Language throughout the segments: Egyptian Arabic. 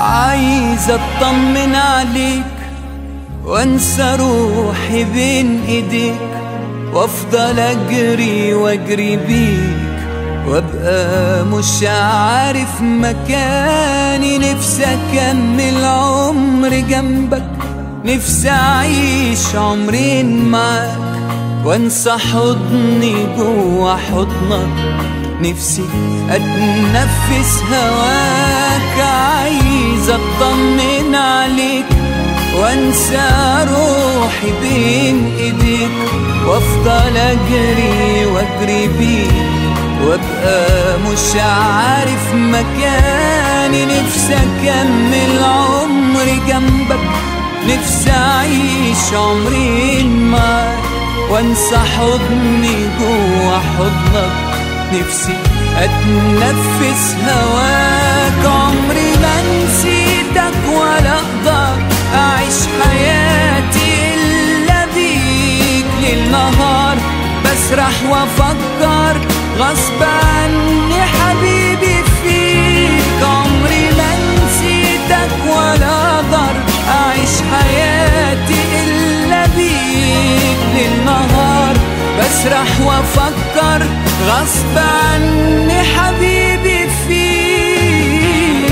عايز اطمن عليك وانسى روحي بين ايديك وافضل اجري واجري بيك وابقى مش عارف مكاني نفسي اكمل عمري جنبك نفسي اعيش عمرين معاك وانسى حضني جوا حضنك نفسي اتنفس هواك عايز اطمن عليك وانسى روحي بين ايديك وافضل اجري واجري بيك وابقى مش عارف مكاني نفسي اكمل عمري جنبك نفسي اعيش عمرين معاك وانسى حضني جوا حضنك نفسي اتنفس هواك عمري ما نسيتك ولا اقدر اعيش حياتي الا بيك ليل نهار بسرح وافكر غصب عني حبيبي فيك عمري ما نسيتك ولا اقدر اعيش حياتي الا بيك ليل نهار بسرح وافكر غصب عني حبيبي فيك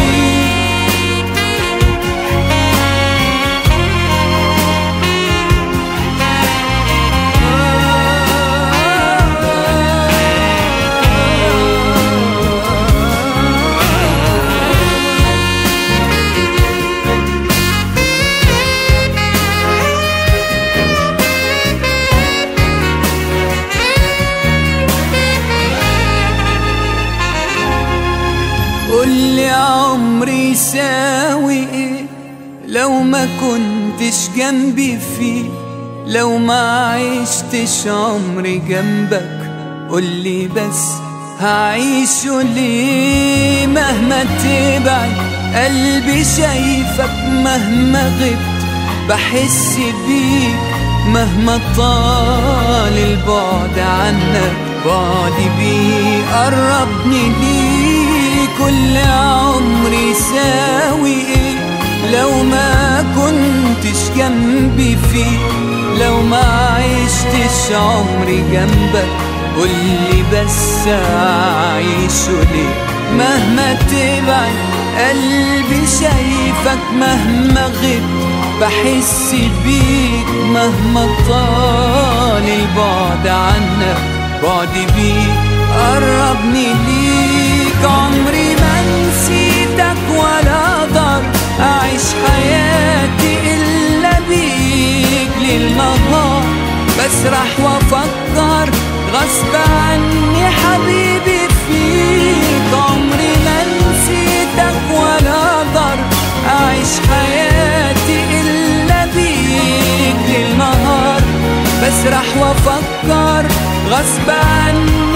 قولي عمري يساوي ايه لو ما كنتش جنبي فيه لو ما عشتش عمري جنبك قولي بس هعيشه ليه مهما تبعد قلبي شايفك مهما غبت بحس بيك مهما طال البعد عنك بعدي بيه قربني ليك كل عمري يساوي ايه لو ما كنتش جنبي فيه لو ما عشتش عمري جنبك قولي بس اعيشه ليه مهما تبعد قلبي شايفك مهما غبت بحس بيك مهما طال البعد عنك بعدي بيك قربني ليك عمري ما نسيتك ولا اقدر اعيش حياتي الا بيك ليل نهار بسرح وافكر غصب عني حبيبي فيك عمري ما نسيتك ولا اقدر اعيش حياتي الا بيك ليل نهار بسرح وافكر غصب عني